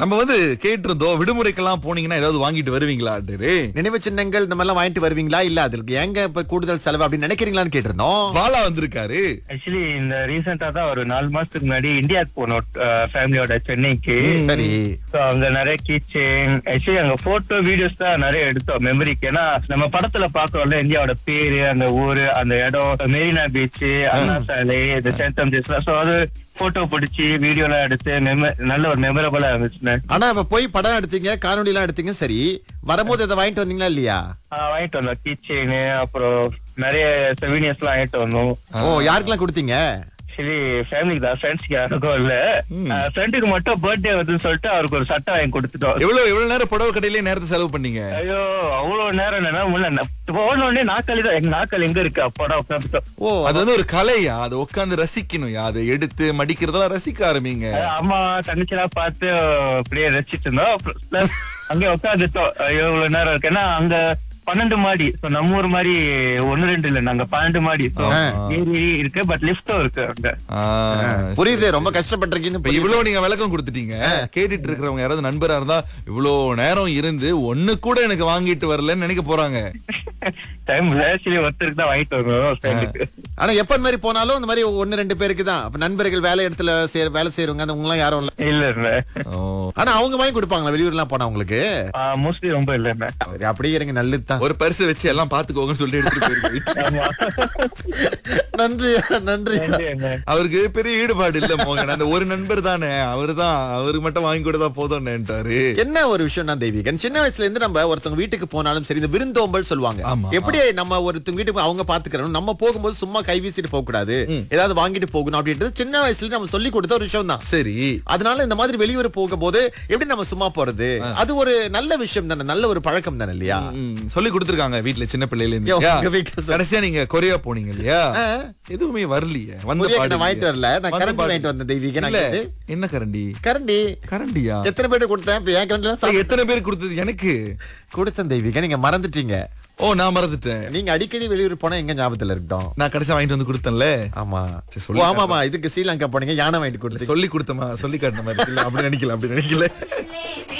நம்ம வந்து கேட்டிருந்தோம் விடுமுறைக்கெல்லாம் போனீங்கன்னா ஏதாவது வாங்கிட்டு வருவீங்களா நினைவு சின்னங்கள் இந்த மாதிரிலாம் வாங்கிட்டு வருவீங்களா இல்ல அதுக்கு ஏங்க இப்ப கூடுதல் செலவு அப்படின்னு நினைக்கிறீங்களான்னு கேட்டிருந்தோம் பாலா வந்திருக்காரு ஆக்சுவலி இந்த ரீசெண்டா தான் ஒரு நாலு மாசத்துக்கு முன்னாடி இந்தியாவுக்கு போனோம் ஃபேமிலியோட சென்னைக்கு சரி So, அங்க நிறைய கீச்சேன் ஆக்சுவலி அங்க போட்டோ வீடியோஸ் தான் நிறைய எடுத்தோம் மெமரிக்கு ஏன்னா நம்ம படத்துல பாக்குறோம்ல இந்தியாவோட பேரு அந்த ஊரு அந்த இடம் மெரினா பீச் அண்ணா சாலை இந்த சேந்தம் சோ அது போட்டோ பிடிச்சி வீடியோ எல்லாம் எடுத்து memo- நல்ல ஒரு மெமரபிளா இருந்துச்சுன்னு ஆனா இப்ப போய் படம் எடுத்தீங்க காணொளி எல்லாம் எடுத்தீங்க சரி வரும்போது அதை வாங்கிட்டு வந்தீங்களா இல்லையா ஆஹ் வாங்கிட்டு வந்தோம் கீச்செயின் அப்புறம் நிறைய செவினியர்ஸ் எல்லாம் வாங்கிட்டு வந்தோம் ஓ யாருக்கெல்லாம் கொடுத்தீங்க ஆக்சுவலி ஃபேமிலிக்கு தான் ஃப்ரெண்ட்ஸ்க்கு யாருக்கும் இல்ல ஃப்ரெண்டுக்கு மட்டும் பர்த்டே வருதுன்னு சொல்லிட்டு அவருக்கு ஒரு சட்டை வாங்கி கொடுத்துட்டோம் எவ்வளவு எவ்வளவு நேரம் புடவை கடையிலே நேரத்தை செலவு பண்ணீங்க ஐயோ அவ்வளவு நேரம் என்னன்னா முன்ன போன உடனே நாக்காளி தான் எங்க நாக்காளி எங்க இருக்கு அப்போடா உட்காந்துட்டோம் ஓ அது வந்து ஒரு கலையா அதை உட்கார்ந்து ரசிக்கணும் அதை எடுத்து மடிக்கிறதெல்லாம் ரசிக்க ஆரம்பிங்க அம்மா தங்கச்சி எல்லாம் பார்த்து அப்படியே ரசிச்சிட்டு இருந்தோம் அப்புறம் plus அங்கே உட்காந்துட்டோம் ஐயோ இவ்வளவு நேரம் இருக்கு ஏன்னா அங்க பன்னெண்டு மாடி So, நம்ம ஊர் மாதிரி ஒண்ணு ரெண்டு இல்ல நாங்க பன்னெண்டு மாடி So, ஆ. ஏறி இருக்கு பட் லிஃப்டும் இருக்கு அங்க ஆ, புரியுது ரொம்ப கஷ்டப்பட்டிருக்கீங்கன்னு இப்ப புரியுது. இவ்வளவு நீங்க விளக்கம் கொடுத்துட்டீங்க கேட்டுட்டு இருக்கிறவங்க யாராவது நண்பரா இருந்தா இவ்வளவு நேரம் இருந்து ஒண்ணு கூட எனக்கு வாங்கிட்டு வரலன்னு நினைக்க போறாங்க டைம் ஆக்சுவலி ஒருத்தருக்கு தான் வாங்கிட்டு வரணும் ஃப்ரெண்டுக்கு ஆனா எப்ப இந்த மாதிரி போனாலும் இந்த மாதிரி ஒன்னு ரெண்டு பேருக்கு தான் அப்ப நண்பர்கள் வேலை இடத்துல சேர வேலை செய்யறவங்க அந்த உங்க யாரும் இல்ல இல்ல இல்ல ஓ. ஆனா அவங்க வாங்கி கொடுப்பாங்களா வெளியூர் எல்லாம் போனா உங்களுக்கு மோஸ்ட்லி ரொம்ப இல்ல சரி அப்படியே இருங்க நல்லது தான் ஒரு பரிசு வச்சு எல்லாம் பாத்துக்கோங்கன்னு சொல்லிட்டு எடுத்துட்டு போயிருங்க வீட்டுக்கு. ஆமா நன்றி நன்றி நன்றி அண்ணா. அவருக்கு பெரிய ஈடுபாடு இல்ல மோகன் அந்த ஒரு நண்பர் தானே அவருதான் அவருக்கு மட்டும் வாங்கி கொடுத்தா போதும்னுட்டாரு என்ன ஒரு விஷயம்னா தெய்வீகன் சின்ன வயசுல இருந்து நம்ம ஒருத்தவங்க வீட்டுக்கு போனாலும் சரி இந்த விருந்தோம்பல் சொல்லுவாங்க ஆமா. எப்படி நம்ம ஒருத்தவங்க வீட்டுக்கு அவங்க பாத்துக்கிறோம் நம்ம போகும்போது சும்மா கை வீசிட்டு போக கூடாது ஏதாவது வாங்கிட்டு போகணும் அப்படின்றது சின்ன வயசுல நம்ம சொல்லி கொடுத்த ஒரு விஷயம் தான் சரி அதனால இந்த மாதிரி வெளியூர் போகும்போது எப்படி நம்ம சும்மா போறது அது ஒரு நல்ல விஷயம் தானே நல்ல ஒரு பழக்கம் தானே இல்லையா ம், சொல்லி கொடுத்திருக்காங்க வீட்ல சின்ன பிள்ளையில இருந்து யோ, இல்லையா? உங்க வீட்ல சொல்லு. கடைசியா நீங்க கொரியா போனீங்க இல்லையா ஆ. எதுவுமே வரலையே வந்த கொரியாக்கு பாடு நான் வாங்கிட்டு இல்லையே. வரல. நான் வந்த கரண்டி பாடு வாங்கிட்டு வந்தேன் தெய்வீகன் இல்ல அங்கிருந்து. என்ன கரண்டி கரண்டி கரண்டியா எத்தனை பேருக்கு கொடுத்தேன் இப்ப என் கரண்டி சரி, எத்தனை பேர் கொடுத்தது எனக்கு கொடுத்தேன் தெய்வீகன் நீங்க மறந்துட்டீங்க ஓ நான் மறந்துட்டேன் நீங்க அடிக்கடி வெளியூர் போனா எங்க ஞாபகத்துல இருக்கட்டும் நான் கடைசியா வாங்கிட்டு வந்து கொடுத்தேன்ல ஆமா சரி, ஓ, சொல்லி ஆமா ஆமா இதுக்கு ஸ்ரீலங்கா போனீங்க யானை வாங்கிட்டு கொடுத்து சொல்லி கொடுத்தமா சொல்லி காட்டின மாதிரி இல்ல, அப்படி நினைக்கல அப்படி நினைக்கல